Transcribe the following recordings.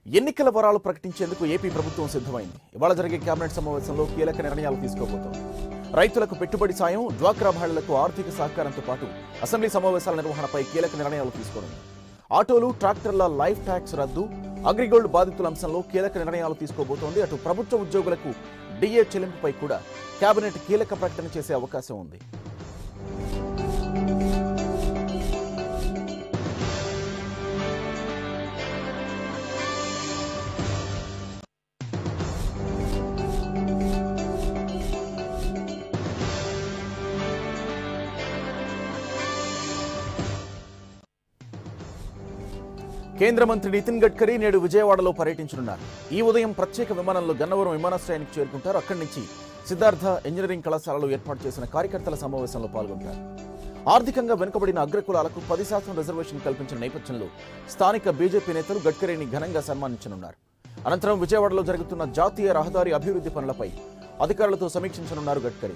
ఎన్నికల వరాలు ప్రకటించేందుకు ఏపీ ప్రభుత్వం సిద్ధమైంది ఇవాళ జరిగే కేబినెట్ సమావేశంలో కీలక నిర్ణయాలు తీసుకోబోతోంది రైతులకు పెట్టుబడి సాయం డ్వాక్రా మహిళలకు ఆర్థిక సహకారంతో పాటు అసెంబ్లీ సమావేశాల నిర్వహణపై కీలక నిర్ణయాలు తీసుకోనుంది ఆటోలు ట్రాక్టర్ల లైఫ్ ట్యాక్స్ రద్దు అగ్రిగోల్డ్ బాధితుల అంశంలో కీలక నిర్ణయాలు తీసుకోబోతోంది అటు ప్రభుత్వ ఉద్యోగులకు డిఏ చెల్లింపుపై కూడా కేబినెట్ కీలక ప్రకటన చేసే అవకాశం ఉంది కేంద్ర మంత్రి నితిన్ గడ్కరీ నేడు విజయవాడలో పర్యటించనున్నారు ఈ ఉదయం ప్రత్యేక విమానంలో గన్నవరం విమానాశ్రయానికి చేరుకుంటారు అక్కడి నుంచి సిద్ధార్థ ఇంజనీరింగ్ కళాశాలలో ఏర్పాటు చేసిన కార్యకర్తల సమావేశంలో పాల్గొంటారు ఆర్థికంగా వెనుకబడిన అగ్రకులాలకు పది శాతం రిజర్వేషన్ కల్పించిన నేపథ్యంలో స్థానిక బీజేపీ నేతలు గడ్కరీని ఘనంగా సన్మానించనున్నారు అనంతరం విజయవాడలో జరుగుతున్న జాతీయ రహదారి అభివృద్ధి పనులపై అధికారులతో సమీక్షించనున్నారు గడ్కరీ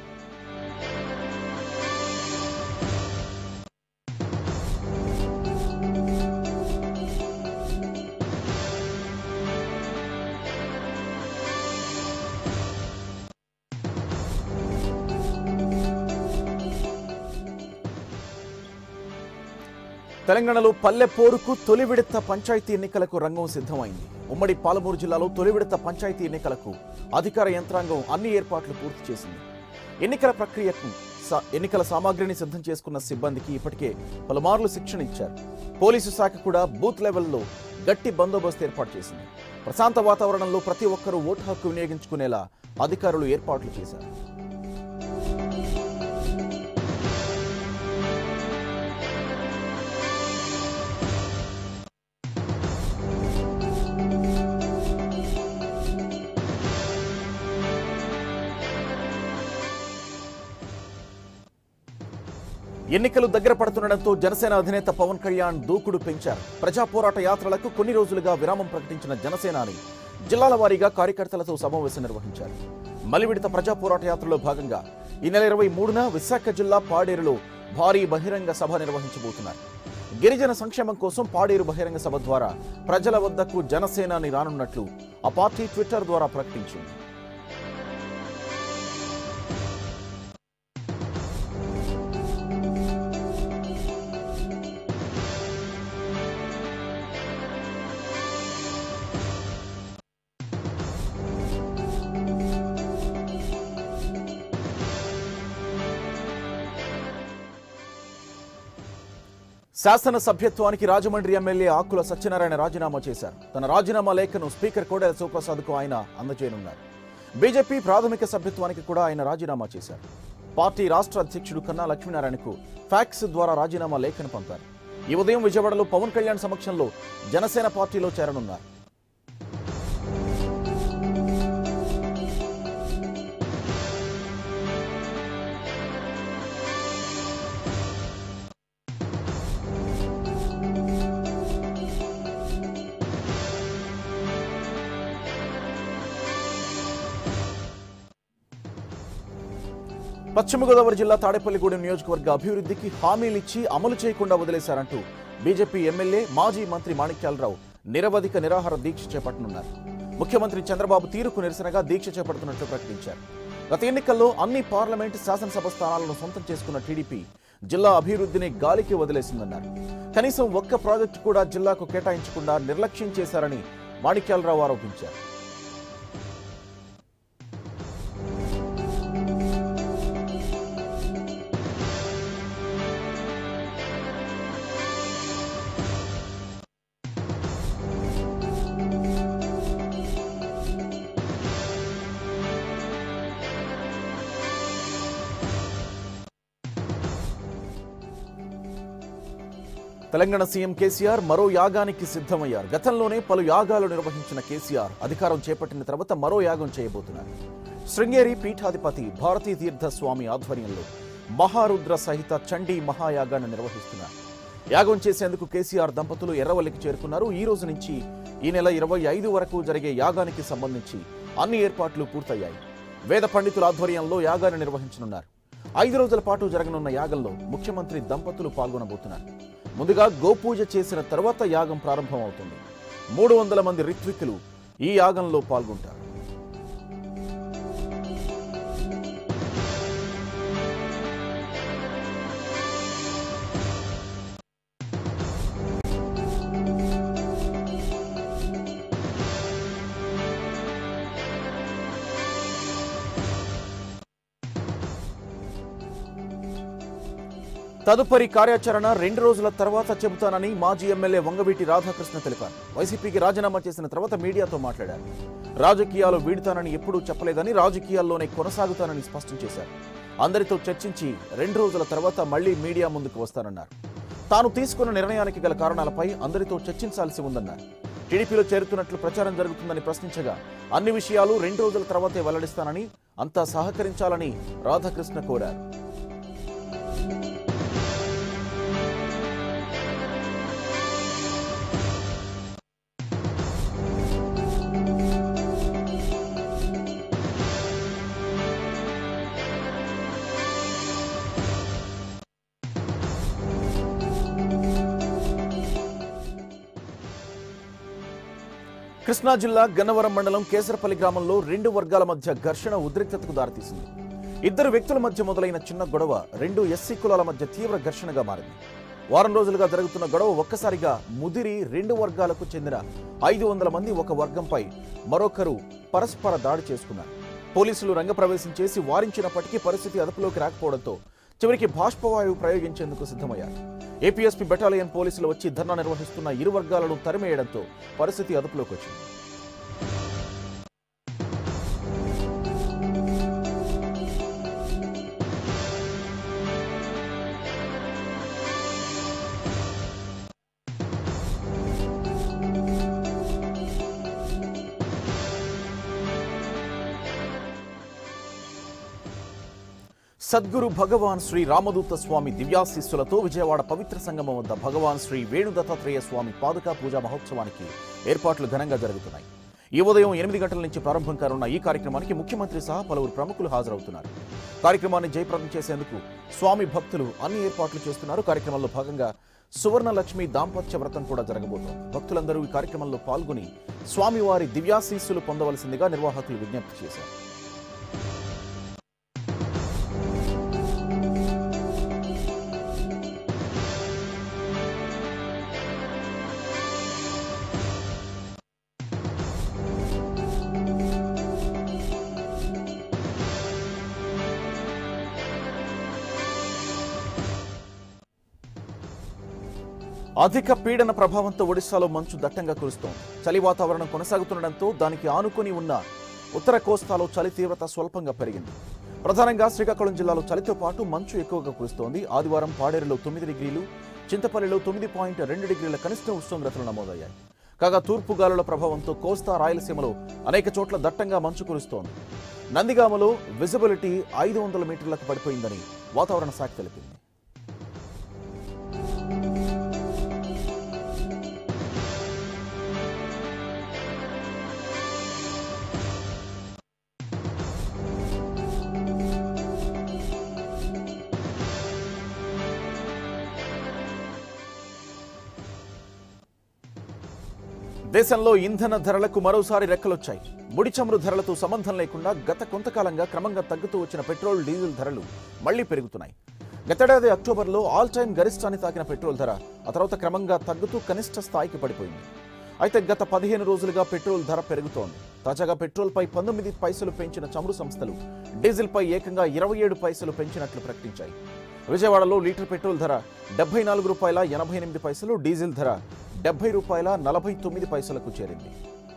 తెలంగాణలో పల్లె పోరుకు తొలి విడత పంచాయతీ ఎన్నికలకు రంగం సిద్ధమైంది ఉమ్మడి పాలమూరు జిల్లాలో తొలి విడత పంచాయతీ ఎన్నికలకు అధికార యంత్రాంగం అన్ని ఏర్పాట్లు పూర్తి చేసింది ఎన్నికల ప్రక్రియకు సా- ఎన్నికల సామాగ్రిని సిద్ధం చేసుకున్న సిబ్బందికి ఇప్పటికే పలుమార్లు శిక్షణ ఇచ్చారు పోలీసు శాఖ కూడా బూత్ లెవెల్లో గట్టి బందోబస్తు ఏర్పాటు చేసింది ప్రశాంత వాతావరణంలో ప్రతి ఒక్కరూ ఓటు హక్కు వినియోగించుకునేలా అధికారులు ఏర్పాట్లు చేశారు ఎన్నికలు దగ్గర పడుతుండటంతో జనసేన అధినేత పవన్ కళ్యాణ్ దూకుడు పెంచారు ప్రజా పోరాట యాత్రలకు కొన్ని రోజులుగా విరామం ప్రకటించిన జనసేనాని జిల్లాల వారీగా కార్యకర్తలతో సమావేశం నిర్వహించారు మలివిడత ప్రజా పోరాట యాత్రలో భాగంగా ఈ నెల ఇరవై మూడున విశాఖ జిల్లా పాడేరులో భారీ బహిరంగ సభ నిర్వహించబోతున్నారు గిరిజన సంక్షేమం కోసం పాడేరు బహిరంగ సభ ద్వారా ప్రజల వద్దకు జనసేనాని రానున్నట్లు ఆ పార్టీ ట్విట్టర్ ద్వారా ప్రకటించింది శాసన సభ్యత్వానికి రాజమండ్రి ఎమ్మెల్యే ఆకుల సత్యనారాయణ రాజీనామా చేశారు తన రాజీనామా లేఖను స్పీకర్ కోడెల శివప్రసాద్కు ఆయన అందజేయనున్నారు బీజేపీ ప్రాథమిక సభ్యత్వానికి కూడా ఆయన రాజీనామా చేశారు పార్టీ రాష్ట్ర అధ్యక్షుడు కన్నా లక్ష్మీనారాయణకు ఫ్యాక్స్ ద్వారా రాజీనామా లేఖను పంపారు ఈ ఉదయం విజయవాడలో పవన్ కళ్యాణ్ సమక్షంలో జనసేన పార్టీలో చేరనున్నారు పశ్చిమ గోదావరి జిల్లా తాడేపల్లిగూడెం నియోజకవర్గ అభివృద్ధికి హామీలిచ్చి అమలు చేయకుండా వదిలేశారంటూ బీజేపీ ఎమ్మెల్యే మాజీ మంత్రి మాణిక్యాలరావు నిరవధిక నిరాహార దీక్ష చేపట్టనున్నారు ముఖ్యమంత్రి చంద్రబాబు తీరుకు నిరసనగా దీక్ష చేపడుతున్నట్లు ప్రకటించారు గత ఎన్నికల్లో అన్ని పార్లమెంటు శాసనసభ స్థానాలను సొంతం చేసుకున్న టీడీపీ జిల్లా అభివృద్ధిని గాలికి వదిలేసిందన్నారు కనీసం ఒక్క ప్రాజెక్టు కూడా జిల్లాకు కేటాయించకుండా నిర్లక్ష్యం చేశారని మాణిక్యాలరావు ఆరోపించారు తెలంగాణ సీఎం కేసీఆర్ మరో యాగానికి సిద్ధమయ్యారు గతంలోనే పలు యాగాలు నిర్వహించిన కేసీఆర్ అధికారం చేపట్టిన తర్వాత మరో యాగం చేయబోతున్నారు శృంగేరి పీఠాధిపతి భారతీ తీర్థ స్వామి ఆధ్వర్యంలో మహారుద్ర సహిత చండీ మహాయాగాన్ని నిర్వహిస్తున్నారు యాగం చేసేందుకు కేసీఆర్ దంపతులు ఎర్రవల్లికి చేరుకున్నారు ఈ రోజు నుంచి ఈ నెల ఇరవై ఐదు వరకు జరిగే యాగానికి సంబంధించి అన్ని ఏర్పాట్లు పూర్తయ్యాయి వేద పండితుల ఆధ్వర్యంలో యాగాన్ని నిర్వహించనున్నారు ఐదు రోజుల పాటు జరగనున్న యాగంలో ముఖ్యమంత్రి దంపతులు పాల్గొనబోతున్నారు ముందుగా గోపూజ చేసిన తర్వాత యాగం ప్రారంభం అవుతుంది మూడు వందల మంది రిత్వికులు ఈ యాగంలో పాల్గొంటారు తదుపరి కార్యాచరణ రెండు రోజుల తర్వాత చెబుతానని మాజీ ఎమ్మెల్యే వంగవీటి రాధాకృష్ణ తెలిపారు వైసీపీకి రాజీనామా చేసిన తర్వాత మీడియాతో మాట్లాడారు రాజకీయాలు వీడుతానని ఎప్పుడూ చెప్పలేదని రాజకీయాల్లోనే కొనసాగుతానని స్పష్టం చేశారు అందరితో చర్చించి రెండు రోజుల తర్వాత మళ్లీ మీడియా ముందుకు వస్తానన్నారు తాను తీసుకున్న నిర్ణయానికి గల కారణాలపై అందరితో చర్చించాల్సి ఉందన్నారు టీడీపీలో చేరుతున్నట్లు ప్రచారం జరుగుతుందని ప్రశ్నించగా అన్ని విషయాలు రెండు రోజుల తర్వాతే వెల్లడిస్తానని అంతా సహకరించాలని రాధాకృష్ణ కోరారు కృష్ణా జిల్లా గన్నవరం మండలం కేసరపల్లి గ్రామంలో రెండు వర్గాల మధ్య ఘర్షణ ఉద్రిక్తతకు దారితీసింది ఇద్దరు వ్యక్తుల మధ్య మొదలైన చిన్న గొడవ రెండు ఎస్సీ కులాల మధ్య తీవ్ర ఘర్షణగా మారింది వారం రోజులుగా జరుగుతున్న గొడవ ఒక్కసారిగా ముదిరి రెండు వర్గాలకు చెందిన ఐదు వందల మంది ఒక వర్గంపై మరొకరు పరస్పర దాడి చేసుకున్నారు పోలీసులు రంగప్రవేశం చేసి వారించినప్పటికీ పరిస్థితి అదుపులోకి రాకపోవడంతో చివరికి బాష్పవాయువు ప్రయోగించేందుకు సిద్ధమయ్యారు ఏపీఎస్పీ బెటాలియన్ పోలీసులు వచ్చి ధర్నా నిర్వహిస్తున్న ఇరు వర్గాలను తరిమేయడంతో పరిస్థితి అదుపులోకి వచ్చింది సద్గురు భగవాన్ శ్రీ రామదూత స్వామి దివ్యాశిస్సులతో విజయవాడ పవిత్ర సంగమం వద్ద భగవాన్ శ్రీ వేణు దత్తాత్రేయ స్వామి పాదుకా పూజా మహోత్సవానికి ఏర్పాట్లు ఘనంగా జరుగుతున్నాయి ఈ ఉదయం ఎనిమిది గంటల నుంచి ప్రారంభం కానున్న ఈ కార్యక్రమానికి ముఖ్యమంత్రి సహా పలువురు ప్రముఖులు హాజరవుతున్నారు కార్యక్రమాన్ని జయప్రదం చేసేందుకు స్వామి భక్తులు అన్ని ఏర్పాట్లు చేస్తున్నారు కార్యక్రమంలో భాగంగా సువర్ణ లక్ష్మి దాంపత్య వ్రతం కూడా జరగబోతోంది భక్తులందరూ ఈ కార్యక్రమంలో పాల్గొని స్వామివారి దివ్యాశీస్సులు పొందవలసిందిగా నిర్వాహకులు విజ్ఞప్తి చేశారు అధిక పీడన ప్రభావంతో ఒడిశాలో మంచు దట్టంగా కురుస్తోంది చలి వాతావరణం కొనసాగుతుండటంతో దానికి ఆనుకొని ఉన్న ఉత్తర కోస్తాలో చలి తీవ్రత స్వల్పంగా పెరిగింది ప్రధానంగా శ్రీకాకుళం జిల్లాలో చలితో పాటు మంచు ఎక్కువగా కురుస్తోంది ఆదివారం పాడేరులో తొమ్మిది డిగ్రీలు చింతపల్లిలో తొమ్మిది పాయింట్ రెండు డిగ్రీల కనిష్ట ఉష్ణోగ్రతలు నమోదయ్యాయి కాగా తూర్పు గాలుల ప్రభావంతో కోస్తా రాయలసీమలో అనేక చోట్ల దట్టంగా మంచు కురుస్తోంది నందిగామలో విజిబిలిటీ ఐదు వందల మీటర్లకు పడిపోయిందని వాతావరణ శాఖ తెలిపింది దేశంలో ఇంధన ధరలకు మరోసారి రెక్కలొచ్చాయి ముడి చమురు ధరలతో సంబంధం లేకుండా గత కొంతకాలంగా క్రమంగా తగ్గుతూ వచ్చిన పెట్రోల్ డీజిల్ ధరలు మళ్లీ పెరుగుతున్నాయి గతేడాది అక్టోబర్లో ఆల్ టైమ్ గరిష్టాన్ని తాకిన పెట్రోల్ ధర ఆ తర్వాత క్రమంగా తగ్గుతూ కనిష్ట స్థాయికి పడిపోయింది అయితే గత పదిహేను రోజులుగా పెట్రోల్ ధర పెరుగుతోంది తాజాగా పెట్రోల్పై పంతొమ్మిది పైసలు పెంచిన చమురు సంస్థలు డీజిల్పై ఏకంగా ఇరవై ఏడు పైసలు పెంచినట్లు ప్రకటించాయి విజయవాడలో లీటర్ పెట్రోల్ ధర డెబ్బై నాలుగు రూపాయల ఎనభై ఎనిమిది పైసలు డీజిల్ ధర డెబ్బై రూపాయల నలభై తొమ్మిది పైసలకు చేరింది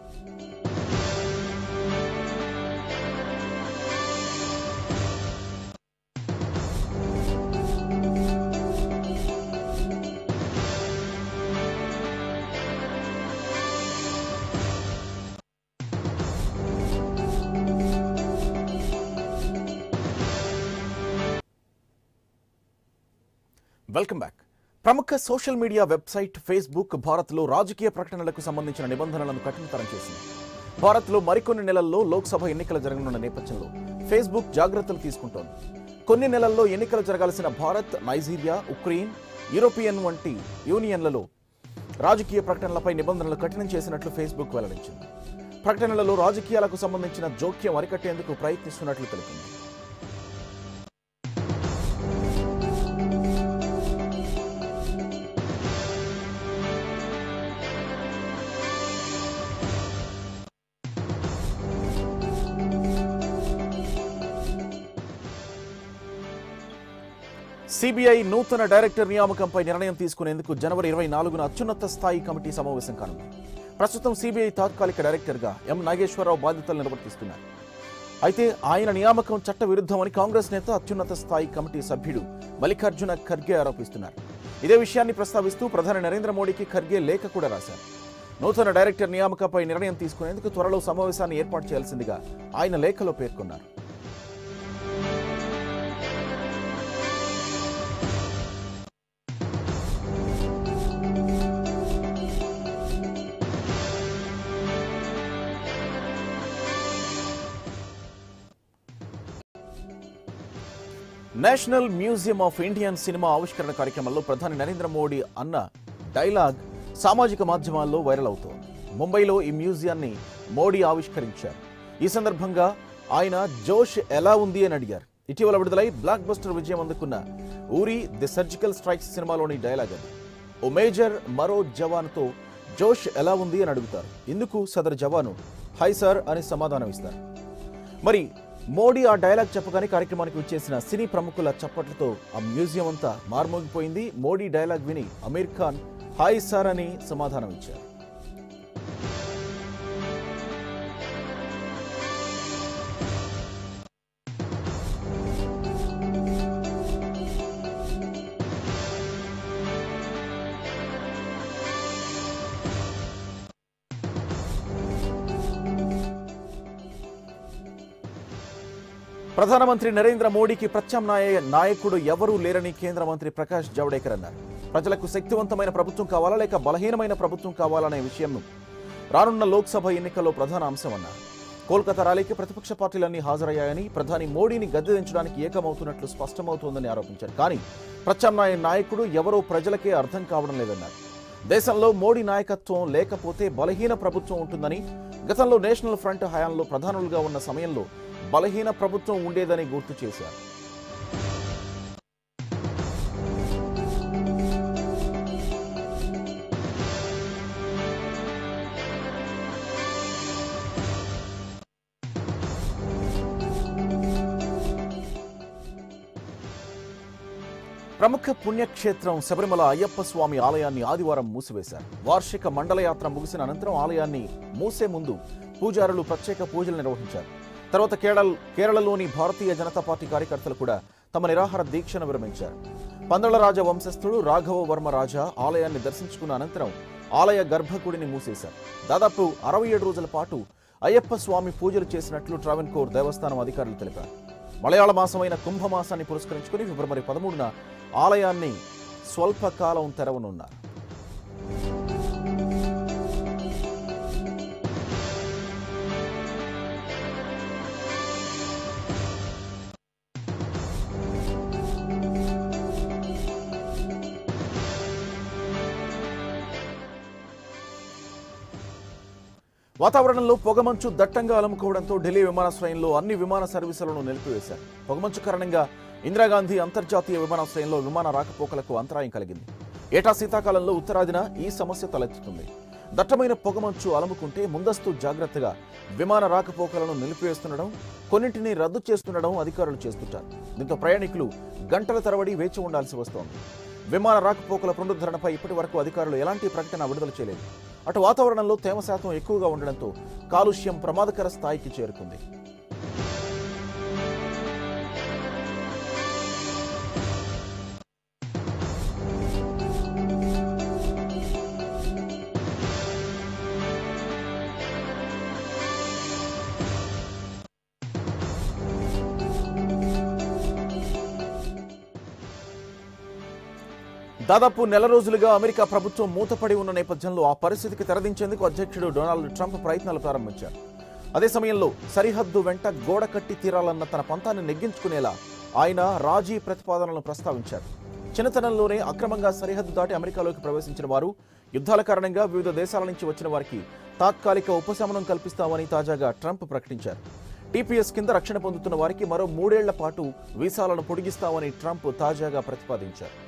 వెల్కమ్ బ్యాక్ ప్రముఖ సోషల్ మీడియా వెబ్సైట్ ఫేస్బుక్ భారత్లో రాజకీయ ప్రకటనలకు సంబంధించిన నిబంధనలను కఠినతరం చేసింది భారత్లో మరికొన్ని నెలల్లో లోక్సభ ఎన్నికలు జరగనున్న నేపథ్యంలో ఫేస్బుక్ జాగ్రత్తలు తీసుకుంటోంది కొన్ని నెలల్లో ఎన్నికలు జరగాల్సిన భారత్ నైజీరియా ఉక్రెయిన్ యూరోపియన్ వంటి యూనియన్లలో రాజకీయ ప్రకటనలపై నిబంధనలు కఠినం చేసినట్లు ఫేస్బుక్ వెల్లడించింది ప్రకటనలలో రాజకీయాలకు సంబంధించిన జోక్యం అరికట్టేందుకు ప్రయత్నిస్తున్నట్లు తెలిపింది సిబిఐ నూతన డైరెక్టర్ నియామకంపై నిర్ణయం తీసుకునేందుకు జనవరి ఇరవై నాలుగున అత్యున్నత స్థాయి కమిటీ సమావేశం కానుంది ప్రస్తుతం సిబిఐ తాత్కాలిక డైరెక్టర్గా ఎం నాగేశ్వరరావు బాధ్యతలు నిర్వర్తిస్తున్నారు అయితే ఆయన నియామకం చట్ట విరుద్ధమని కాంగ్రెస్ నేత అత్యున్నత స్థాయి కమిటీ సభ్యుడు మల్లికార్జున ఖర్గే ఆరోపిస్తున్నారు ఇదే విషయాన్ని ప్రస్తావిస్తూ ప్రధాని నరేంద్ర మోడీకి ఖర్గే లేఖ కూడా రాశారు నూతన డైరెక్టర్ నియామకంపై నిర్ణయం తీసుకునేందుకు త్వరలో సమావేశాన్ని ఏర్పాటు చేయాల్సిందిగా ఆయన లేఖలో పేర్కొన్నారు national museum of Indian cinema ఆవిష్కరణ కార్యక్రమంలో ప్రధాని నరేంద్ర మోడీ అన్న డైలాగ్ సామాజిక మాధ్యమాల్లో వైరల్ అవుతోంది ముంబైలో ఈ మ్యూజియాన్ని మోడీ ఆవిష్కరించారు ఈ సందర్భంగా ఆయన జోష్ ఎలా ఉంది అని అడిగారు ఇటీవల విడుదలై బ్లాక్ బస్టర్ విజయం అందుకున్న ఊరి ది సర్జికల్ స్ట్రైక్స్ సినిమాలోని డైలాగ్ అది ఓ మేజర్ మరో జవాన్తో జోష్ ఎలా ఉంది అని అడుగుతారు ఇందుకు సదరు జవాను హై సార్ అని సమాధానం ఇస్తారు మరి మోడీ ఆ డైలాగ్ చెప్పగానే కార్యక్రమానికి వచ్చేసిన సినీ ప్రముఖుల చప్పట్లతో ఆ మ్యూజియం అంతా మార్మోగిపోయింది మోడీ డైలాగ్ విని అమీర్ ఖాన్ హాయ్ సార్ అని సమాధానం ఇచ్చారు ప్రధానమంత్రి నరేంద్ర మోడీకి ప్రత్యామ్నాయ నాయకుడు ఎవరూ లేరని కేంద్ర మంత్రి ప్రకాష్ జవడేకర్ అన్నారు ప్రజలకు శక్తివంతమైన ప్రభుత్వం కావాలా లేక బలహీనమైన ప్రభుత్వం కావాలనే విషయంను రానున్న లోక్సభ ఎన్నికల్లో ప్రధాన అంశమన్నారు కోల్కతా ర్యాలీకి ప్రతిపక్ష పార్టీలన్నీ హాజరయ్యాయని ప్రధాని మోడీని గద్దె దించడానికి ఏకమవుతున్నట్లు స్పష్టమవుతోందని ఆరోపించారు కానీ ప్రత్యామ్నాయ నాయకుడు ఎవరో ప్రజలకే అర్థం కావడం లేదన్నారు దేశంలో మోడీ నాయకత్వం లేకపోతే బలహీన ప్రభుత్వం ఉంటుందని గతంలో నేషనల్ ఫ్రంట్ హయాంలో ప్రధానులుగా ఉన్న సమయంలో బలహీన ప్రభుత్వం ఉండేదని గుర్తు చేశారు ప్రముఖ పుణ్యక్షేత్రం శబరిమల అయ్యప్ప స్వామి ఆలయాన్ని ఆదివారం మూసివేశారు వార్షిక మండలయాత్ర ముగిసిన అనంతరం ఆలయాన్ని మూసే ముందు పూజారులు ప్రత్యేక పూజలు నిర్వహించారు తర్వాత కేరళ కేరళలోని భారతీయ జనతా పార్టీ కార్యకర్తలు కూడా తమ నిరాహార దీక్షను విరమించారు పందళరాజ వంశస్థుడు రాఘవ వర్మ రాజా ఆలయాన్ని దర్శించుకున్న అనంతరం ఆలయ గర్భగుడిని మూసేశారు దాదాపు అరవై ఏడు రోజుల పాటు అయ్యప్ప స్వామి పూజలు చేసినట్లు ట్రావెన్కోర్ దేవస్థానం అధికారులు తెలిపారు మలయాళ మాసమైన కుంభమాసాన్ని పురస్కరించుకుని ఫిబ్రవరి పదమూడున ఆలయాన్ని స్వల్పకాలం తెరవనున్నారు వాతావరణంలో పొగమంచు దట్టంగా అలుముకోవడంతో ఢిల్లీ విమానాశ్రయంలో అన్ని విమాన సర్వీసులను నిలిపివేశారు పొగమంచు కారణంగా ఇందిరాగాంధీ అంతర్జాతీయ విమానాశ్రయంలో విమాన రాకపోకలకు అంతరాయం కలిగింది ఏటా శీతాకాలంలో ఉత్తరాదిన ఈ సమస్య తలెత్తుతుంది దట్టమైన పొగమంచు అలుముకుంటే ముందస్తు జాగ్రత్తగా విమాన రాకపోకలను నిలిపివేస్తుండడం కొన్నింటిని రద్దు చేస్తుండడం అధికారులు చేస్తుంటారు దీంతో ప్రయాణికులు గంటల తరబడి వేచి ఉండాల్సి వస్తోంది విమాన రాకపోకల పునరుద్ధరణపై ఇప్పటి వరకు అధికారులు ఎలాంటి ప్రకటన విడుదల చేయలేదు అటు వాతావరణంలో తేమ శాతం ఎక్కువగా ఉండడంతో కాలుష్యం ప్రమాదకర స్థాయికి చేరుకుంది దాదాపు నెల రోజులుగా అమెరికా ప్రభుత్వం మూతపడి ఉన్న నేపథ్యంలో ఆ పరిస్థితికి తెరదించేందుకు అధ్యక్షుడు డొనాల్డ్ ట్రంప్ ప్రయత్నాలు ప్రారంభించారు అదే సమయంలో సరిహద్దు వెంట గోడ కట్టి తీరాలన్న తన పంతాన్ని నెగ్గించుకునేలా ఆయన రాజీ ప్రతిపాదనలను ప్రస్తావించారు చిన్నతనంలోనే అక్రమంగా సరిహద్దు దాటి అమెరికాలోకి ప్రవేశించిన వారు యుద్ధాల కారణంగా వివిధ దేశాల నుంచి వచ్చిన వారికి తాత్కాలిక ఉపశమనం కల్పిస్తామని తాజాగా ట్రంప్ ప్రకటించారు టీపీఎస్ కింద రక్షణ పొందుతున్న వారికి మరో మూడేళ్ల పాటు వీసాలను పొడిగిస్తామని ట్రంప్ తాజాగా ప్రతిపాదించారు